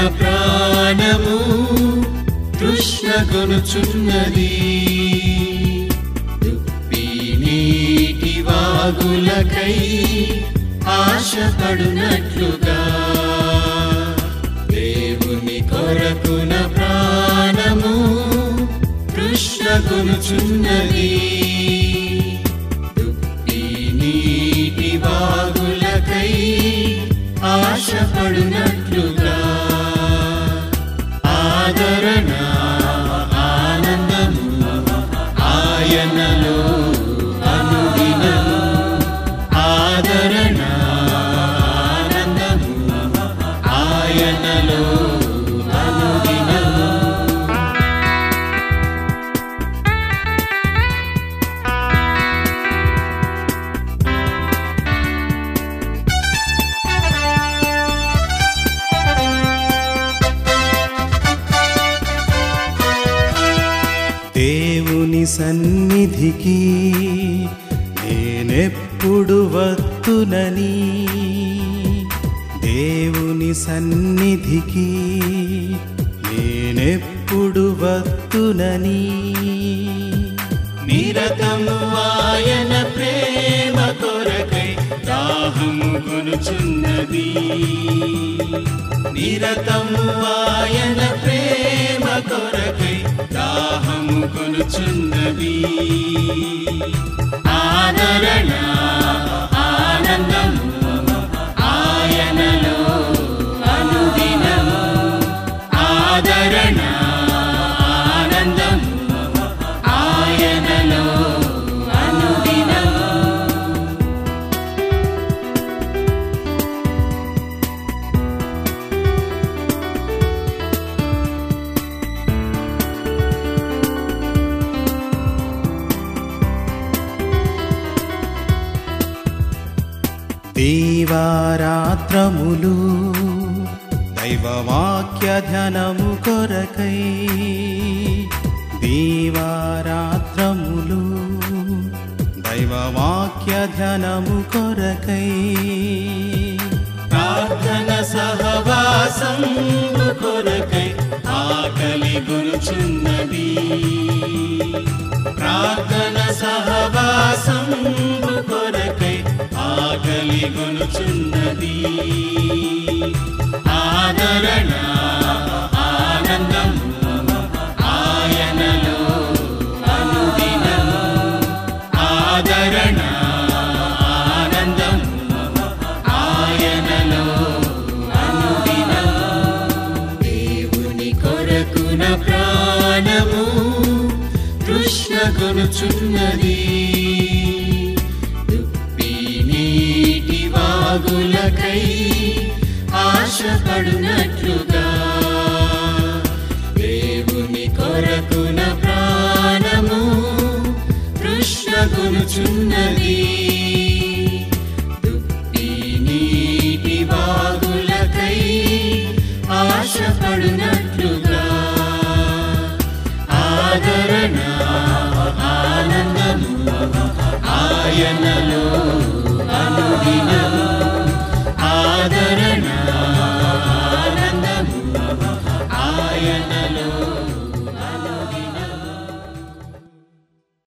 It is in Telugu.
ప్రాణము తృష్ణ కొనుచున్నది దుప్పి నీటి వాగులకై ఆశపడునట్లుగా దేవుని కొరకున ప్రాణము కృష్ణ కొనుచున్నది దుప్పి నీటి వాగులకై ఆశపడునట్లుగా ఆదరణ ఆనందము ఆయనలో అనుదినము ఆదరణ ఆనందము ఆయనలో అనుదినము దేవుని సన్నిధికి నేనెప్పుడు వత్తునని దేవుని సన్నిధికి నేనెప్పుడు వత్తునని నిరతము ఆయన ప్రేమ కొరకై దాహము కొనుచున్నది నిరతము ఆయన ప్రేమ కొరకై దాహము కొనుచున్నది ఆదరణ ఆనందము ఆయనలో అనుదినము ఆదరణ ఆనందము ఆయనలో అనుదినము దీవారాత్రములు దైవవాక్య ధ్యానము కొరకై దీవారాత్రములు దైవవాక్య ధ్యానము కొరకై ప్రార్థన సహవాసం కొరకై ఆకలి గురుచున్నది ప్రార్థన సహవాసం కొరకై ఆకలి గునుచున్నది ఆదరణ ఆనందము ఆయనలో అనుదినము ఆదరణ ఆనందము ఆయనలో అనుదినము దేవుని కొరకున ప్రాణము తృష్ణ కొనుచున్నది దుప్పి నీటి వాగులకై ఆశపడునట్లుగా దేవుని కొరకున ప్రాణము తృష్ణ కొనుచున్నది